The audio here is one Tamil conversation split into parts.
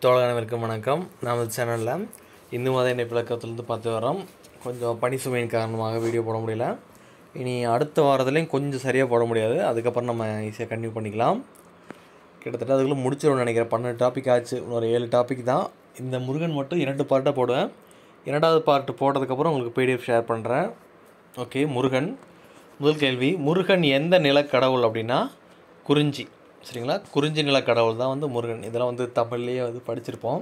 தோழர்களுக்கும் வணக்கம் நமது சேனலில் இந்து மத இணை விளக்கத்துலேருந்து பார்த்து வரோம் கொஞ்சம் பணி சுமையின் காரணமாக வீடியோ போட முடியல இனி அடுத்த வாரத்துலேயும் கொஞ்சம் சரியாக போட முடியாது அதுக்கப்புறம் நம்ம ஈஸியாக கண்டினியூ பண்ணிக்கலாம் கிட்டத்தட்ட அதுக்குள்ளே முடிச்சிடும்னு நினைக்கிறேன் பன்னெண்டு டாபிக் ஆச்சு இன்னொரு ஏழு டாபிக் தான் இந்த முருகன் மட்டும் இரண்டு பார்ட்டாக போடுவேன் இரண்டாவது பார்ட் போட்டதுக்கப்புறம் உங்களுக்கு பிடிஎஃப் ஷேர் பண்ணுறேன் ஓகே முருகன் முதல் கேள்வி முருகன் எந்த நிலக்கடவுள் அப்படின்னா குறிஞ்சி சரிங்களா குறிஞ்சி நிலக்கடவுள் தான் வந்து முருகன் இதெல்லாம் வந்து தமிழ்லேயே வந்து படிச்சிருப்போம்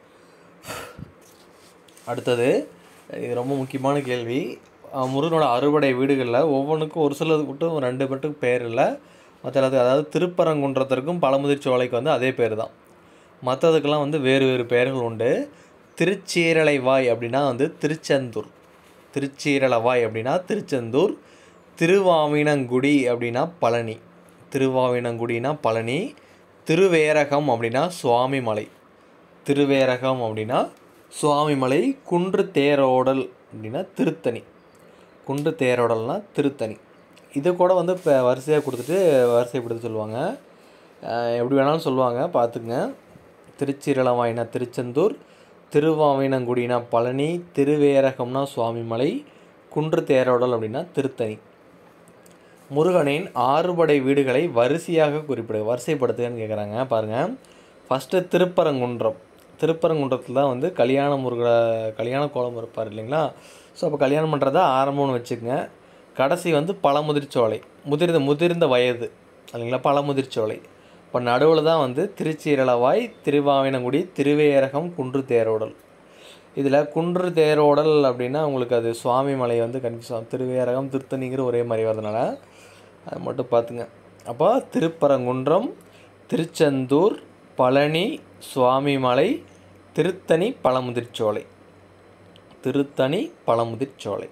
அடுத்தது இது ரொம்ப முக்கியமான கேள்வி அஹ் முருகனோட அறுபடை வீடுகளில் ஒவ்வொன்றுக்கும் ஒரு சிலது மட்டும் ரெண்டு பேர்ட்டுக்கு பேர் இல்லை மற்ற எல்லாத்துக்கும் அதாவது திருப்பரங்குன்றத்திற்கும் பழமுதிர் சோலைக்கு வந்து அதே பேர் தான் மற்றதுக்கெல்லாம் வந்து வேறு வேறு பெயர்கள் உண்டு திருச்சீரலைவாய் அப்படின்னா வந்து திருச்செந்தூர் திருச்சீரலவாய் அப்படின்னா திருச்செந்தூர் திருவாவினங்குடி அப்படின்னா பழனி திருவாவினங்குடினா பழனி திருவேரகம் அப்படின்னா சுவாமிமலை திருவேரகம் அப்படின்னா சுவாமிமலை குன்று தேரோடல் அப்படின்னா திருத்தணி குன்று தேரோடல்னா திருத்தணி இது கூட வந்து இப்போ வரிசையாக கொடுத்துட்டு வரிசைப்படுத்த சொல்லுவாங்க அஹ் எப்படி வேணாலும் சொல்லுவாங்க பார்த்துக்குங்க திருச்சிரளவாயினா திருச்செந்தூர் திருவாவினங்குடினா பழனி திருவேரகம்னா சுவாமிமலை குன்று தேரோடல் அப்படின்னா திருத்தணி முருகனின் ஆறுபடை வீடுகளை வரிசையாக குறிப்பிடு வரிசைப்படுத்துகன்னு கேட்குறாங்க பாருங்கள் ஃபஸ்ட்டு திருப்பரங்குன்றம் திருப்பரங்குன்றத்தில் தான் வந்து கல்யாண முருக கல்யாண கோலம் இருப்பார் இல்லைங்களா ஸோ அப்போ கல்யாணம் பண்ணுறதா ஆரம்பம்னு வச்சுக்கோங்க கடைசி வந்து பழமுதிர்ச்சோலை முதிர்ந்த முதிர்ந்த வயது இல்லைங்களா பழமுதிர்ச்சோலை இப்போ நடுவில் தான் வந்து திருச்சீரளவாய் திருவாவினங்குடி திருவேரகம் குன்று தேரோடல் இதில் குன்று தேரோடல் அப்படின்னா உங்களுக்கு அது சுவாமி மலை வந்து கன்ஃபியூஸ் ஆகும் திருவேரகம் திருத்தணிங்கிற ஒரே மாதிரி வரதுனால அது மட்டும் பார்த்துங்க அப்போ திருப்பரங்குன்றம் திருச்செந்தூர் பழனி சுவாமிமலை திருத்தணி பழமுதிர்ச்சோலை திருத்தணி பழமுதிர்ச்சோலை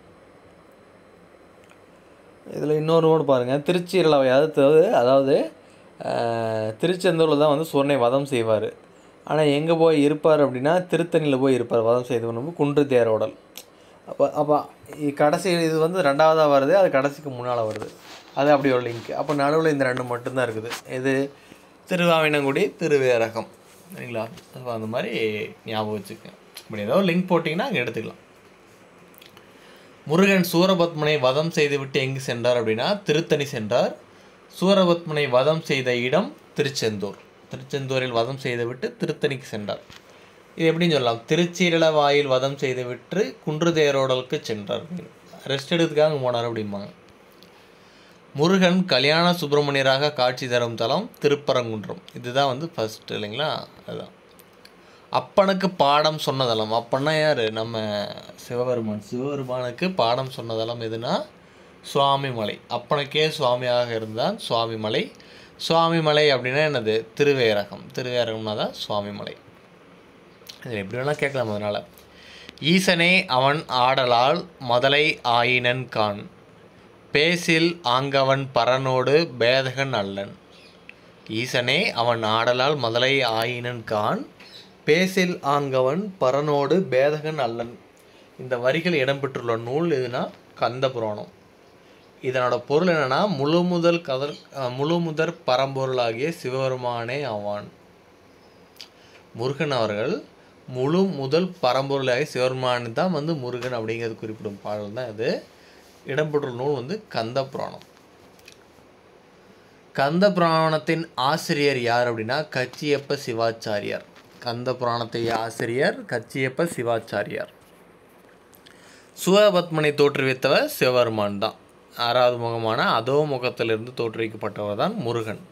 இதில் இன்னொரு நோடு பாருங்கள் திருச்சீரளவை அதாவது அதாவது அஹ், திருச்செந்தூரில் தான் வந்து சூரனை வதம் செய்வார் ஆனால் எங்கே போய் இருப்பார் அப்படின்னா திருத்தணியில் போய் இருப்பார் வதம் செய்து குன்று தேரோடல் அப்போ அப்போ இ- கடைசி இது வந்து ரெண்டாவதாக வருது அது கடைசிக்கு முன்னால் வருது அது அப்படி ஒரு லிங்க் அப்போ நடுவில் இந்த ரெண்டு மட்டும்தான் இருக்குது இது திருவாவினங்குடி திருவேரகம் சரிங்களா அப்போ அந்த மாதிரி ஞாபகம் வச்சுக்கோங்க இப்படி ஏதோ லிங்க் போட்டிங்கன்னா அங்கே எடுத்துக்கலாம் முருகன் சூரபத்மனை வதம் செய்துவிட்டு எங்கு சென்றார் அப்படின்னா திருத்தணி சென்றார் சூரபத்மனை வதம் செய்த இடம் திருச்செந்தூர் திருச்செந்தூரில் வதம் செய்துவிட்டு திருத்தணிக்கு சென்றார் இது எப்படின்னு சொல்லலாம் திருச்சீரளவாயில் வதம் செய்துவிட்டு குன்று தேரோடலுக்கு சென்றார் ரெஸ்ட் எடுத்துக்காக போனார் அப்படிம்பாங்க முருகன் கல்யாண சுப்பிரமணியராக காட்சி தரும் தலம் திருப்பரங்குன்றம் இதுதான் வந்து ஃபர்ஸ்ட் இல்லைங்களா அதுதான் அப்பனுக்கு பாடம் சொன்னதலம் அப்பன்னா யார் நம்ம சிவபெருமான் சிவபெருமானுக்கு பாடம் சொன்னதலம் எதுனா சுவாமிமலை அப்பனுக்கே சுவாமியாக இருந்தான் சுவாமிமலை சுவாமிமலை அப்படின்னா என்னது திருவேரகம் திருவேரகம்னா தான் சுவாமிமலை இதில் எப்படி வேணால் கேட்கலாம் அதனால் ஈசனே அவன் ஆடலால் மதலை ஆயினன் கான் பேசில் ஆங்கவன் பரனோடு பேதகன் அல்லன் ஈசனே அவன் ஆடலால் மதலை ஆயினன் கான் பேசில் ஆங்கவன் பரனோடு பேதகன் அல்லன் இந்த வரிகள் இடம்பெற்றுள்ள நூல் எதுனா கந்த புராணம் இதனோட பொருள் என்னன்னா முழு முதல் கதல் அஹ், முழு முதற் பரம்பொருளாகிய சிவபெருமானே ஆவான் முருகன் அவர்கள் முழு முதல் பரம்பொருளாகிய சிவபெருமான் தான் வந்து முருகன் அப்படிங்கிறது குறிப்பிடும் பாடல் தான் இது இடம்பெற்றுள்ள நூல் வந்து கந்த புராணம் கந்த புராணத்தின் ஆசிரியர் யார் அப்படின்னா கச்சியப்ப சிவாச்சாரியார் கந்த புராணத்தை ஆசிரியர் கச்சியப்ப சிவாச்சாரியார் சுவபத்மனை தோற்றுவித்தவர் சிவபெருமான் தான் ஆறாவது முகமான அதோ முகத்திலிருந்து தோற்றுவிக்கப்பட்டவர் தான் முருகன்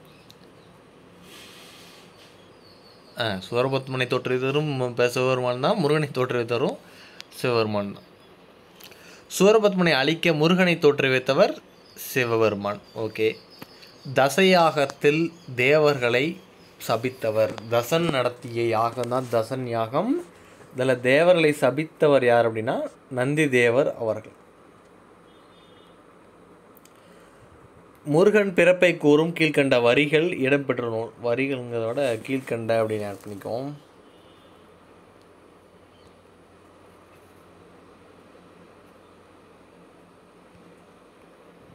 ஆ, சுவரபத்மனை தோற்றுவித்தவரும் ப- சிவபெருமான் தான் முருகனை தோற்றுவித்தவரும் சிவபெருமான் தான் சூரபத்மனை அழிக்க முருகனை தோற்றுவித்தவர் சிவபெருமான் ஓகே தசயாகத்தில் தேவர்களை சபித்தவர் தசன் நடத்திய யாகம் தான் தசன் யாகம் இதில் தேவர்களை சபித்தவர் யார் அப்படின்னா நந்தி தேவர் அவர்கள் முருகன் பிறப்பை கூறும் கீழ்க்கண்ட வரிகள் இடம்பெற்ற நூல் வரிகள்ங்கிறதோட கீழ்க்கண்ட அப்படின்னு ஆட் பண்ணிக்குவோம்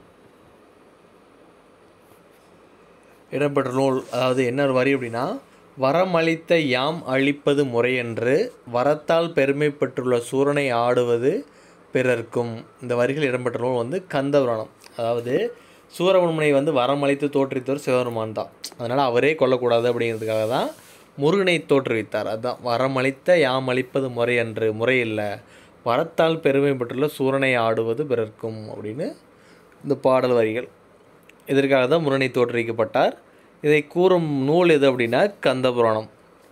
இடம்பெற்ற நூல் அதாவது என்ன ஒரு வரி அப்படின்னா வரமளித்த யாம் அளிப்பது முறையென்று வரத்தால் பெருமை பெற்றுள்ள சூரனை ஆடுவது பிறர்க்கும் இந்த வரிகள் இடம்பெற்ற நூல் வந்து கந்தபுராணம் அதாவது சூரபன்மனை வந்து வரமளித்து தோற்றுவித்தவர் சிவபெருமான் தான் அதனால் அவரே கொல்லக்கூடாது அப்படிங்கிறதுக்காக தான் முருகனை தோற்றுவித்தார் அதுதான் வரமளித்த யாம் அளிப்பது முறையன்று முறையில்லை வரத்தால் பெருமை பெற்றுள்ள சூரனை ஆடுவது பிறர்க்கும் அப்படின்னு இந்த பாடல் வரிகள் இதற்காக தான் முருகனை தோற்றுவிக்கப்பட்டார் இதை கூறும் நூல் எது அப்படின்னா கந்தபுராணம்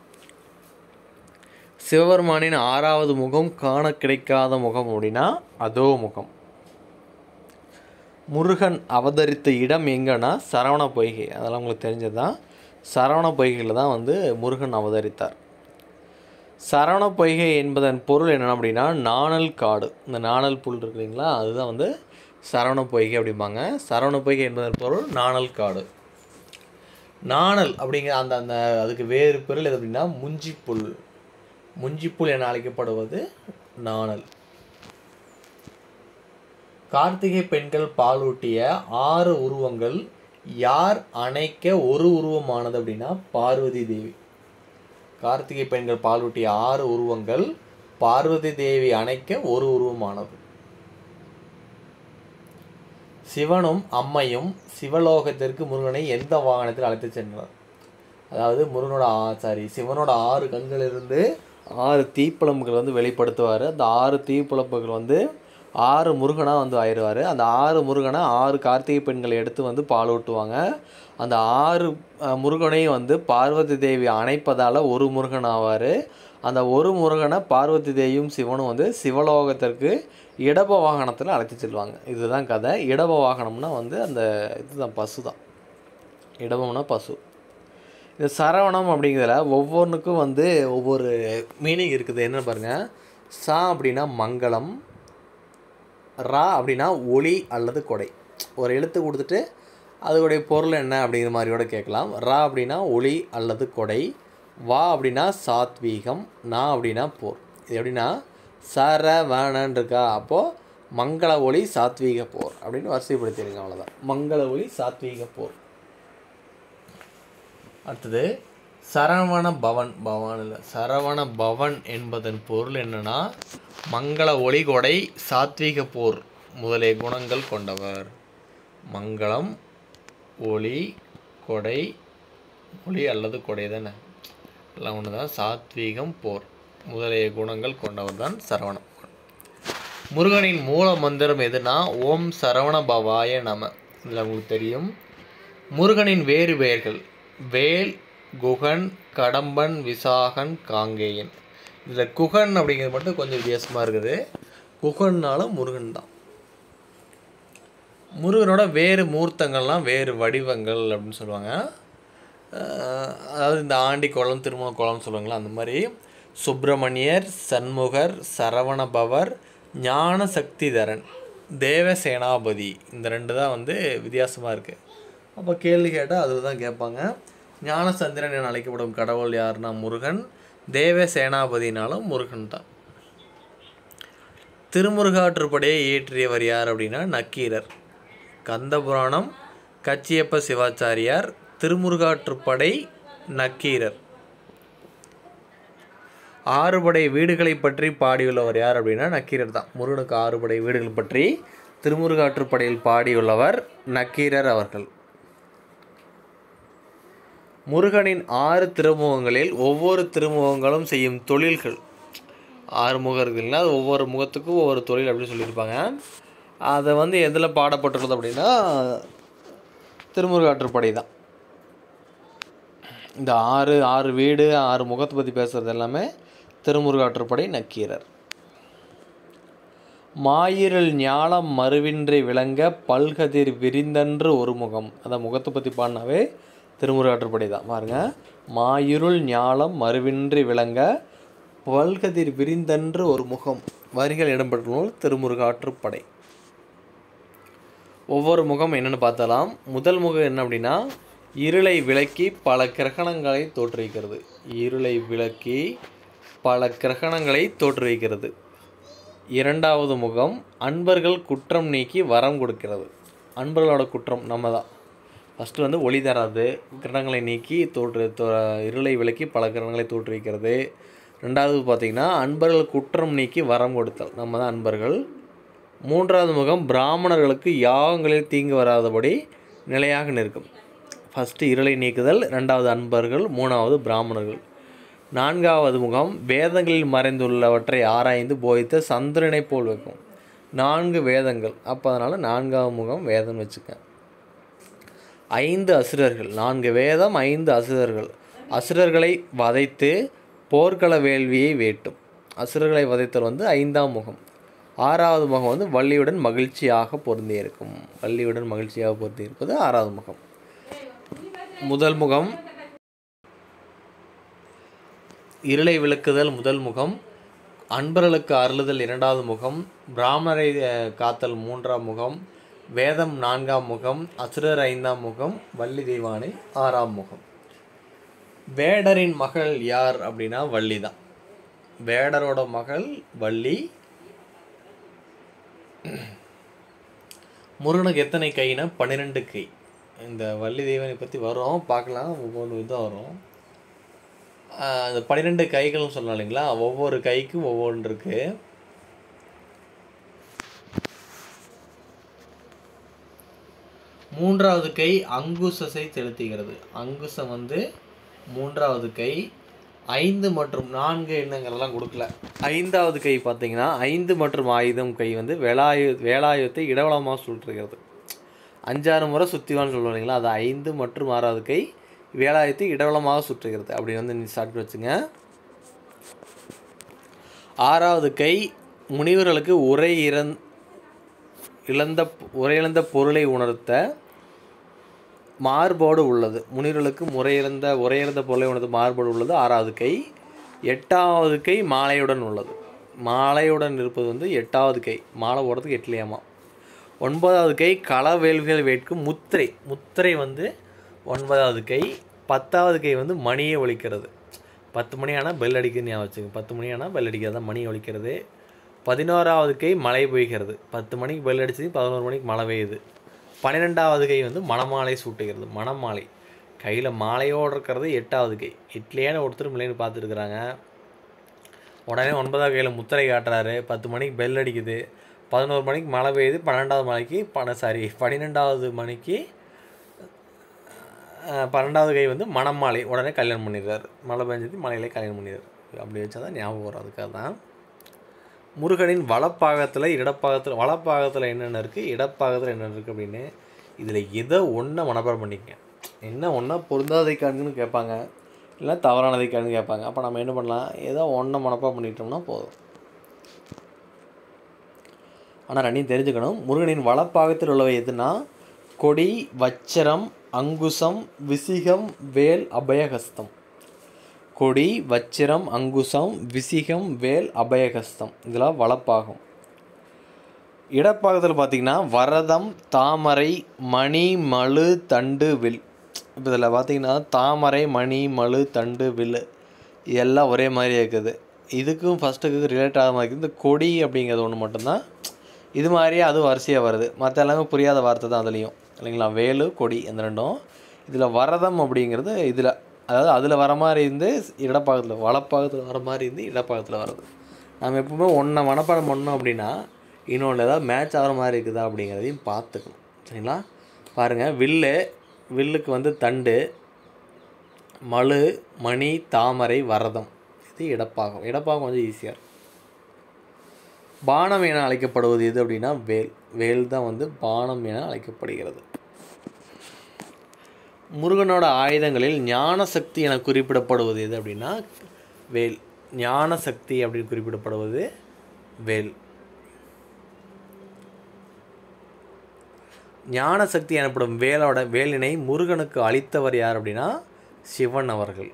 சிவபெருமானின் ஆறாவது முகம் காண கிடைக்காத முகம் அப்படின்னா அதோ முகம் முருகன் அவதரித்த இடம் எங்கன்னா சரவண பொய்கை அதெல்லாம் உங்களுக்கு தெரிஞ்சது தான் சரவண பொய்கையில் தான் வந்து முருகன் அவதரித்தார் சரவண பொய்கை என்பதன் பொருள் என்ன அப்படின்னா நாணல் காடு இந்த நாணல் புல் இருக்கு இல்லைங்களா அதுதான் வந்து சரவண பொய்கை அப்படிம்பாங்க சரவண பொய்கை என்பதன் பொருள் நாணல் காடு நாணல் அப்படிங்கிற அந்த அந்த அதுக்கு வேறு பொருள் எது அப்படின்னா முஞ்சிப்புல் முஞ்சிப்புல் என அழைக்கப்படுவது நாணல் கார்த்திகை பெண்கள் பாலூட்டிய ஆறு உருவங்கள் யார் அணைக்க ஒரு உருவமானது அப்படின்னா பார்வதி தேவி கார்த்திகை பெண்கள் பாலூட்டிய ஆறு உருவங்கள் பார்வதி தேவி அணைக்க ஒரு உருவமானது சிவனும் அம்மையும் சிவலோகத்திற்கு முருகனை எந்த வாகனத்தில் அழைத்து சென்றனர் அதாவது முருகனோட சாரி சிவனோட ஆறு கண்களிலிருந்து ஆறு தீப்பிழம்புகள் வந்து வெளிப்படுத்துவார் அந்த ஆறு தீப்பிழம்புகள் வந்து ஆறு முருகனாக வந்து ஆயிடுவார் அந்த ஆறு முருகனை ஆறு கார்த்திகை பெண்களை எடுத்து வந்து பால் ஊட்டுவாங்க அந்த ஆறு அஹ், முருகனையும் வந்து பார்வதி தேவி அணைப்பதால் ஒரு முருகன் ஆவார் அந்த ஒரு முருகனை பார்வதி தேவியும் சிவனும் வந்து சிவலோகத்திற்கு இடப வாகனத்தில் அழைத்து செல்வாங்க இதுதான் கதை இடப வாகனம்னா வந்து அந்த இதுதான் பசு தான் இடபம்னா பசு இந்த சரவணம் அப்படிங்கிறதுல ஒவ்வொன்றுக்கும் வந்து ஒவ்வொரு மீனிங் இருக்குது என்ன பாருங்கள் சா அப்படின்னா மங்களம் ரா அப்படின்னா ஒளி அல்லது கொடை ஒரு எழுத்து கொடுத்துட்டு அதோடைய பொருள் என்ன அப்படிங்கிற மாதிரியோட கேட்கலாம் ரா அப்படின்னா ஒளி அல்லது கொடை வா அப்படின்னா சாத்வீகம் நா அப்படின்னா போர் இது எப்படின்னா சரவணன் இருக்கா அப்போது மங்கள ஒளி சாத்வீக போர் அப்படின்னு வரிசைப்படுத்திடுங்க அவ்வளோதான் மங்கள ஒளி சாத்வீக போர் அடுத்தது சரவண பவன் பவன் இல்லை சரவண பவன் என்பதன் பொருள் என்னன்னா மங்கள ஒளிகொடை சாத்வீக போர் முதலிய குணங்கள் கொண்டவர் மங்களம் ஒளி கொடை ஒளி அல்லது கொடை தானே எல்லாம் ஒன்று தான் சாத்வீகம் போர் முதலிய குணங்கள் கொண்டவர் தான் சரவண பவன் முருகனின் மூல மந்திரம் எதுனா ஓம் சரவண பவாய நம இதில் உங்களுக்கு தெரியும் முருகனின் வேறு பெயர்கள் வேல் குகன் கடம்பன் விசாகன் காங்கேயன் இதில் குகன் அப்படிங்கிறது மட்டும் கொஞ்சம் வித்தியாசமாக இருக்குது குகன்னாலும் முருகன் தான் முருகனோட வேறு மூர்த்தங்கள்லாம் வேறு வடிவங்கள் அப்படின்னு சொல்லுவாங்க அஹ் அதாவது இந்த ஆண்டி குளம் திருமண குளம்னு சொல்லுவாங்களா அந்த மாதிரி சுப்பிரமணியர் சண்முகர் சரவணபவர் ஞான சக்திதரன் தேவசேனாபதி இந்த ரெண்டு தான் வந்து வித்தியாசமாக இருக்குது அப்போ கேள்வி கேட்டால் அதில் தான் கேட்பாங்க ஞானசந்திரன் என அழைக்கப்படும் கடவுள் யாருன்னா முருகன் தேவ சேனாபதினாலும் முருகன் தான் திருமுருகாற்றுப்படையை இயற்றியவர் யார் அப்படின்னா நக்கீரர் கந்தபுராணம் கச்சியப்ப சிவாச்சாரியார் திருமுருகாற்றுப்படை நக்கீரர் ஆறுபடை வீடுகளை பற்றி பாடியுள்ளவர் யார் அப்படின்னா நக்கீரர் தான் முருகனுக்கு ஆறுபடை வீடுகள் பற்றி திருமுருகாற்றுப்படையில் பாடியுள்ளவர் நக்கீரர் அவர்கள் முருகனின் ஆறு திருமுகங்களில் ஒவ்வொரு திருமுகங்களும் செய்யும் தொழில்கள் ஆறு முகம் இருக்குங்களா அது ஒவ்வொரு முகத்துக்கும் ஒவ்வொரு தொழில் அப்படின்னு சொல்லியிருப்பாங்க அதை வந்து எதில் பாடப்பட்டுள்ளது அப்படின்னா திருமுருகாற்றுப்படை தான் இந்த ஆறு ஆறு வீடு ஆறு முகத்தை பற்றி பேசுகிறது எல்லாமே திருமுருகாற்றுப்படை நக்கீரர் மாயிரல் ஞாலம் மறுவின்றி விளங்க பல்கதிர் விரிந்தன்று ஒரு முகம் அந்த முகத்தை பற்றி பாடினாவே திருமுருகாற்றுப்படை தான் பாருங்க மாயிருள் ஞாலம் மறுவின்றி விளங்க பல்கதிர் விரிந்தன்று ஒரு முகம் வரிகள் இடம்பெற்ற நூல் திருமுருகாற்றுப்படை ஒவ்வொரு முகம் என்னென்னு பார்த்தலாம் முதல் முகம் என்ன அப்படின்னா இருளை விளக்கி பல கிரகணங்களை தோற்றுவிக்கிறது இருளை விளக்கி பல கிரகணங்களை தோற்றுவிக்கிறது இரண்டாவது முகம் அன்பர்கள் குற்றம் நீக்கி வரம் கொடுக்கிறது அன்பர்களோட குற்றம் நம்ம தான் ஃபஸ்ட்டு வந்து ஒளி தராது கிரணங்களை நீக்கி தோற்று தோ- இருளை விலக்கி பல கிரணங்களை தோற்றுவிக்கிறது ரெண்டாவது பார்த்திங்கன்னா அன்பர்கள் குற்றம் நீக்கி வரம் கொடுத்தல் நம்ம தான் அன்பர்கள் மூன்றாவது முகம் பிராமணர்களுக்கு யாகங்களில் தீங்கு வராதபடி நிலையாக நிற்கும் ஃபஸ்ட்டு இருளை நீக்குதல் ரெண்டாவது அன்பர்கள் மூணாவது பிராமணர்கள் நான்காவது முகம் வேதங்களில் மறைந்துள்ளவற்றை ஆராய்ந்து போதித்த சந்திரனை போல் வைக்கும் நான்கு வேதங்கள் அப்போ அதனால் நான்காவது முகம் வேதம் வச்சுக்க ஐந்து அசுரர்கள் நான்கு வேதம் ஐந்து அசுரர்கள் அசுரர்களை வதைத்து போர்க்கள வேள்வியை வேட்டும் அசுரர்களை வதைத்தல் வந்து ஐந்தாம் முகம் ஆறாவது முகம் வந்து வள்ளியுடன் மகிழ்ச்சியாக பொருந்தி இருக்கும் வள்ளியுடன் மகிழ்ச்சியாக பொருந்தி இருப்பது ஆறாவது முகம் முதல் முகம் இருளை விளக்குதல் முதல் முகம் அன்பர்களுக்கு அருளுதல் இரண்டாவது முகம் பிராமணரை அஹ், காத்தல் மூன்றாம் முகம் வேதம் நான்காம் முகம் அசுரர் ஐந்தாம் முகம் வள்ளி தெய்வானை ஆறாம் முகம் வேடரின் மகள் யார் அப்படின்னா வள்ளி தான் வேடரோட மகள் வள்ளி முருகனுக்கு எத்தனை கைனா பன்னிரெண்டு கை இந்த வள்ளி தெய்வனை பற்றி வரும் பார்க்கலாம் ஒவ்வொன்று இதாக வரும் ஆஹ் அந்த பன்னிரெண்டு கைகள்னு சொல்லலாம் இல்லைங்களா ஒவ்வொரு கைக்கும் ஒவ்வொன்று இருக்கு மூன்றாவது கை அங்குசத்தை செலுத்துகிறது அங்குசம் வந்து மூன்றாவது கை ஐந்து மற்றும் நான்கு எண்ணங்கள்லாம் கொடுக்கல ஐந்தாவது கை பார்த்தீங்கன்னா ஐந்து மற்றும் ஆயுதம் கை வந்து வேலாயு வேலாயுதத்தை இடவளமாக சுற்றுகிறது அஞ்சாறு முறை சுற்றிவான்னு சொல்லுவோம் இல்லைங்களா அது ஐந்து மற்றும் ஆறாவது கை வேலாயுதத்தை இடவளமாக சுற்றுகிறது அப்படி வந்து நீ ஸ்டார்ட் வச்சுங்க ஆறாவது கை முனிவர்களுக்கு உரை இறந் இழந்த உரையிழந்த பொருளை உணர்த்த மார்போடு உள்ளது முனிவர்களுக்கு முறையிழந்த உரையிழந்த பொருளை உணர்த்த மார்போடு உள்ளது ஆறாவது கை எட்டாவது கை மாலையுடன் உள்ளது மாலையுடன் இருப்பது வந்து எட்டாவது கை மாலை போடுறதுக்கு எட்லையாமா ஒன்பதாவது கை களவேல்விகள் வேட்கும் முத்திரை முத்திரை வந்து ஒன்பதாவது கை பத்தாவது கை வந்து மணியை ஒலிக்கிறது பத்து மணி ஆனால் பெல் அடிக்குதுன்னு ஞாபகம் வச்சுங்க பத்து மணி ஆனால் பெல் அடிக்கிறது தான் மணி ஒலிக்கிறது பதினோராவது கை மழை பெய்கிறது பத்து மணிக்கு பெல் அடிச்சது பதினோரு மணிக்கு மழை பெய்யுது பன்னிரெண்டாவது கை வந்து மணமாலை சூட்டுகிறது மணமாலை கையில் மாலையோடு இருக்கிறது எட்டாவது கை இட்லியான ஒருத்தர் இல்லைன்னு பார்த்துருக்குறாங்க உடனே ஒன்பதாவது கையில் முத்திரை காட்டுறாரு பத்து மணிக்கு பெல் அடிக்குது பதினோரு மணிக்கு மழை பெய்யுது பன்னெண்டாவது மணிக்கு பண சாரி பன்னிரெண்டாவது மணிக்கு அஹ், பன்னெண்டாவது கை வந்து மணமாலை உடனே கல்யாணம் பண்ணிடுறாரு மழை பெஞ்சது மலையிலே கல்யாணம் பண்ணிடுறாரு அப்படி வச்சா தான் ஞாபகம் வரும் அதுக்காக தான் முருகனின் வலப்பாகத்தில் இடப்பாகத்தில் வலப்பாகத்தில் என்னென்ன இருக்குது இடப்பாகத்தில் என்னென்ன இருக்குது அப்படின்னு இதில் எதை ஒன்றை மனப்பாடம் பண்ணிக்கங்க என்ன ஒன்றா பொருந்தாதை காணுன்னு கேட்பாங்க இல்லை தவறானதை காணுன்னு கேட்பாங்க அப்போ நம்ம என்ன பண்ணலாம் ஏதோ ஒன்றை மனப்பாடம் பண்ணிட்டோம்னா போதும் ஆனால் ரெண்டையும் தெரிஞ்சுக்கணும் முருகனின் வலப்பாகத்தில் உள்ளவை எதுனா கொடி வச்சரம் அங்குசம் விசிகம் வேல் அபயஹஸ்தம் கொடி வச்சிரம் அங்குசம் விசிகம் வேல் அபயகஸ்தம் இதெல்லாம் வலப்பாகம் இடப்பாகத்தில் பார்த்தீங்கன்னா வரதம் தாமரை மணி மழு தண்டு வில் இப்போ இதில் பார்த்தீங்கன்னா தாமரை மணி மழு தண்டு வில் எல்லாம் ஒரே மாதிரி இருக்குது இதுக்கும் ஃபஸ்ட்டுக்கு ரிலேட் ஆகாத மாதிரி இருக்குது இந்த கொடி அப்படிங்கிறது ஒன்று மட்டும்தான் இது மாதிரியே அது வரிசையாக வருது மற்ற எல்லாமே புரியாத வார்த்தை தான் அதுலேயும் இல்லைங்களா வேலு கொடி இந்த ரெண்டும் இதில் வரதம் அப்படிங்கிறது இதில் அதாவது அதில் வர மாதிரி இருந்து இடப்பாகத்தில் வலப்பாகத்தில் வர மாதிரி இருந்து இடப்பாகத்தில் வர்றது நம்ம எப்பவுமே ஒன்றை மனப்பாடம் பண்ணோம் அப்படின்னா இன்னொன்று ஏதாவது மேட்ச் ஆகிற மாதிரி இருக்குதா அப்படிங்கிறதையும் பார்த்துக்கணும் சரிங்களா பாருங்கள் வில்லு வில்லுக்கு வந்து தண்டு மழு மணி தாமரை வரதம் இது இடப்பாகம் இடப்பாகம் கொஞ்சம் ஈஸியாக இருக்கும் பானம் என அழைக்கப்படுவது எது அப்படின்னா வேல் வேல் தான் வந்து பானம் என அழைக்கப்படுகிறது முருகனோட ஆயுதங்களில் ஞான சக்தி என குறிப்பிடப்படுவது எது அப்படின்னா வேல் ஞான சக்தி அப்படின்னு குறிப்பிடப்படுவது வேல் ஞான சக்தி எனப்படும் வேலோட வேலினை முருகனுக்கு அளித்தவர் யார் அப்படின்னா சிவன் அவர்கள்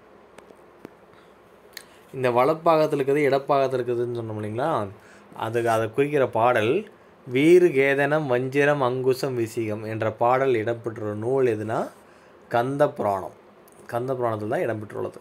இந்த வலப்பாகத்தில் இருக்குது இடப்பாகத்தில் இருக்குதுன்னு சொன்னோம் இல்லைங்களா அதுக்கு அதை குறிக்கிற பாடல் வீறு கேதனம் வஞ்சிரம் அங்குசம் விசிகம் என்ற பாடல் இடம்பெற்றுள்ள நூல் எதுனா கந்த புராணம் கந்த புராணத்தில் தான் இடம்பெற்றுள்ளது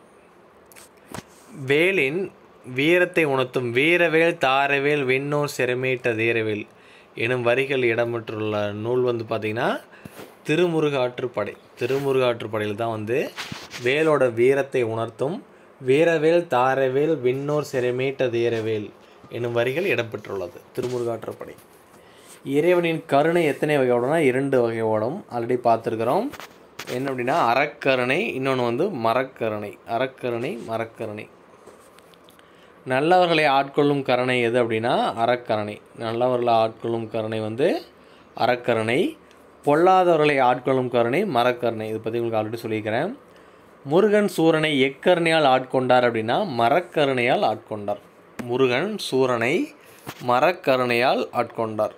வேலின் வீரத்தை உணர்த்தும் வீரவேல் தாரவேல் விண்ணோர் சிறமீட்ட தீரவேல் எனும் வரிகள் இடம்பெற்றுள்ள நூல் வந்து பார்த்திங்கன்னா திருமுருகாற்றுப்படை திருமுருகாற்றுப்படையில் தான் வந்து வேலோட வீரத்தை உணர்த்தும் வீரவேல் தாரவேல் விண்ணோர் சிறைமீட்ட தீரவேல் என்னும் வரிகள் இடம்பெற்றுள்ளது திருமுருகாற்றுப்படை இறைவனின் கருணை எத்தனை வகையோடனா இரண்டு வகையோடும் ஆல்ரெடி பார்த்துருக்குறோம் என்ன அப்படின்னா அறக்கருணை இன்னொன்று வந்து மரக்கருணை அறக்கருணை மரக்கருணை நல்லவர்களை ஆட்கொள்ளும் கருணை எது அப்படின்னா அறக்கருணை நல்லவர்களை ஆட்கொள்ளும் கருணை வந்து அறக்கருணை பொல்லாதவர்களை ஆட்கொள்ளும் கருணை மரக்கருணை இதை பற்றி உங்களுக்கு ஆல்ரெடி சொல்லியிருக்கிறேன் முருகன் சூரனை எக்கருணையால் ஆட்கொண்டார் அப்படின்னா மரக்கருணையால் ஆட்கொண்டார் முருகன் சூரனை மரக்கருணையால் ஆட்கொண்டார்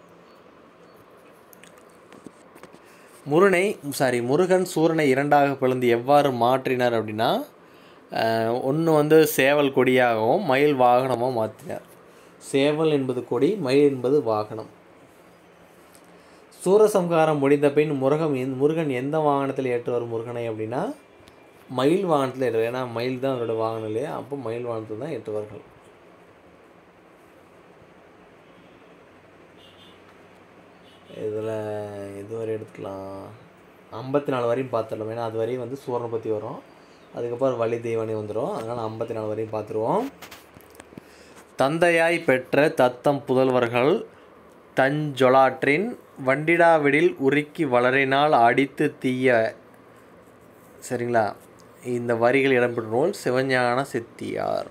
முருனை சாரி முருகன் சூரனை இரண்டாக பிளந்து எவ்வாறு மாற்றினார் அப்படின்னா ஒன்று வந்து சேவல் கொடியாகவும் மயில் வாகனமாக மாற்றினார் சேவல் என்பது கொடி மயில் என்பது வாகனம் சூரசம்ஹாரம் முடிந்த பின் முருகன் எந் முருகன் எந்த வாகனத்தில் ஏற்றுவார் முருகனை அப்படின்னா மயில் வாகனத்தில் ஏற்றுவார் ஏன்னா மயில் தான் அவரோட வாகனம் இல்லையா அப்போ மயில் வாகனத்தில் தான் ஏற்றுவார்கள் இதில் இது வரை எடுத்துக்கலாம் ஐம்பத்தி நாலு வரையும் பார்த்துடலாம் ஏன்னா அது வரையும் வந்து சூரனை பற்றி வரும் அதுக்கப்புறம் வள்ளி தெய்வானி வந்துடும் அதனால் ஐம்பத்தி நாலு வரையும் பார்த்துருவோம் தந்தையாய் பெற்ற தத்தம் புதல்வர்கள் தஞ்சொலாற்றின் வண்டிடாவிடில் உருக்கி வளரினால் அடித்து தீய சரிங்களா இந்த வரிகள் இடம்பெற்ற நூல் சிவஞான சித்தியார்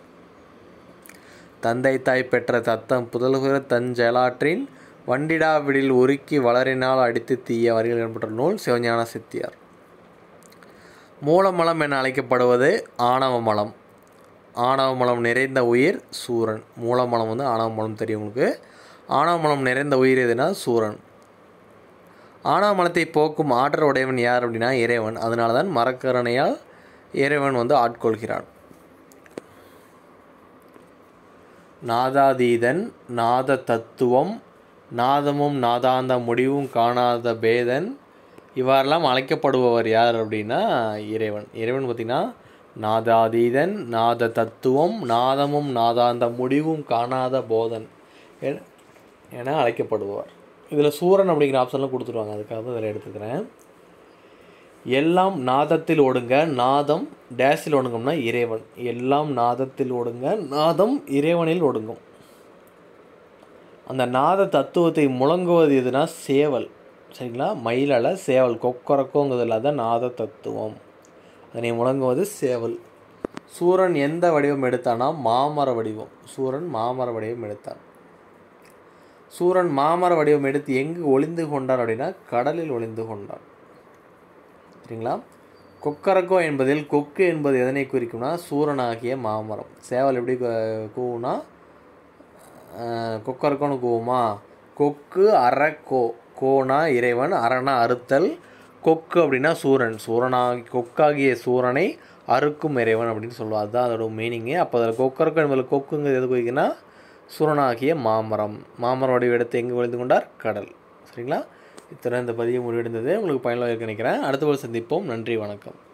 தந்தை தாய் பெற்ற தத்தம் புதல்வர் தஞ்சலாற்றின் வண்டிடாவிடில் உருக்கி வளரினால் அடித்து தீய வரிகள் இடம்பெற்ற நூல் சிவஞான சித்தியார் மூலமலம் என அழைக்கப்படுவது ஆணவ மலம் ஆணவ மலம் நிறைந்த உயிர் சூரன் மூலமலம் வந்து ஆணவ மலம் தெரியும் உங்களுக்கு ஆணவ மலம் நிறைந்த உயிர் எதுனா சூரன் ஆணவ மலத்தை போக்கும் ஆற்றல் உடையவன் யார் அப்படின்னா இறைவன் அதனால தான் மரக்கரணையால் இறைவன் வந்து ஆட்கொள்கிறான் நாதாதீதன் நாத தத்துவம் நாதமும் நாதாந்த முடிவும் காணாத பேதன் இவ்வாறெல்லாம் அழைக்கப்படுபவர் யார் அப்படின்னா இறைவன் இறைவன் பார்த்திங்கன்னா நாதாதீதன் நாத தத்துவம் நாதமும் நாதாந்த முடிவும் காணாத போதன் என என அழைக்கப்படுபவர் இதில் சூரன் அப்படிங்கிற ஆப்ஷன்லாம் கொடுத்துருவாங்க அதுக்காக தான் இதில் எடுத்துக்கிறேன் எல்லாம் நாதத்தில் ஓடுங்க நாதம் டேஸில் ஒடுங்கும்னா இறைவன் எல்லாம் நாதத்தில் ஓடுங்க நாதம் இறைவனில் ஒடுங்கும் அந்த நாத தத்துவத்தை முழங்குவது எதுனா சேவல் சரிங்களா மயிலால் சேவல் கொக்கரக்கோங்கிறதுல தான் நாத தத்துவம் அதனை முழங்குவது சேவல் சூரன் எந்த வடிவம் எடுத்தானா மாமர வடிவம் சூரன் மாமர வடிவம் எடுத்தான் சூரன் மாமர வடிவம் எடுத்து எங்கு ஒளிந்து கொண்டான் அப்படின்னா கடலில் ஒளிந்து கொண்டான் சரிங்களா கொக்கரக்கோ என்பதில் கொக்கு என்பது எதனை குறிக்கும்னா சூரனாகிய மாமரம் சேவல் எப்படி கூவுனா கொக்கரக்கோன்னு கூவுமா கொக்கு அறக்கோ கோனா இறைவன் அரணா அறுத்தல் கொக்கு அப்படின்னா சூரன் சூரனாகி கொக்காகிய சூரனை அறுக்கும் இறைவன் அப்படின்னு சொல்லுவோம் அதுதான் அதோட மீனிங்கு அப்போ அதில் கொக்கரக்கோ என்பதில் கொக்குங்கிறது எது குறிக்குன்னா சூரனாகிய மாமரம் மாமரம் வடிவம் எடுத்து எங்கே ஒளிந்து கொண்டார் கடல் சரிங்களா இத்தனை இந்த பதிவு முடிவடைந்தது உங்களுக்கு பயனுள்ள நினைக்கிறேன் அடுத்த போல் சந்திப்போம் நன்றி வணக்கம்